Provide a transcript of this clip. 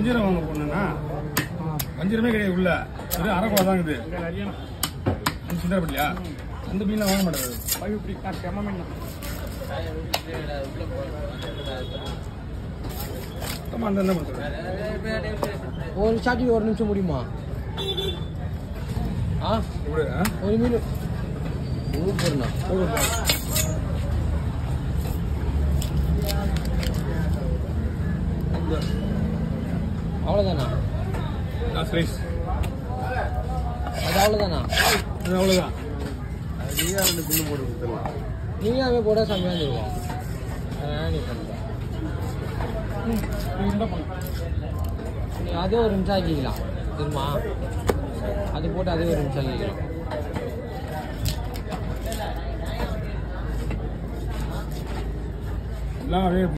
வஞ்சிரம் வாங்க போனேன்னா வஞ்சிரமே கிடையாது உள்ள வெறும் அரை குழா தான் இருக்குது அந்த சிந்தாரப்பட்டியா அந்த மீன்லாம் வாங்க மாட்டேங்குது சுத்தமாக அந்த என்ன பண்ணுறது ஒரு சாட்டி ஒரு நிமிஷம் முடியுமா ஆ இப்படி ஆ? ஒரு மீன் சூப்பர்ண்ணா இந்த அவ்வளோதானா நான் ஸ்லைஸ் அது அவ்வளோதானா அது அவ்வளோதான் நீங்க அவே போட செம்மையாக இருந்துருவோம் நீ பண்ணுற நீ அதே ஒரு நிமிஷம் ஆக்கிக்கலாம் தெரியுமா அது போட்டு அதே ஒரு நிமிஷம் ஆக்கிக்கலாம் எல்லாம் அப்படியே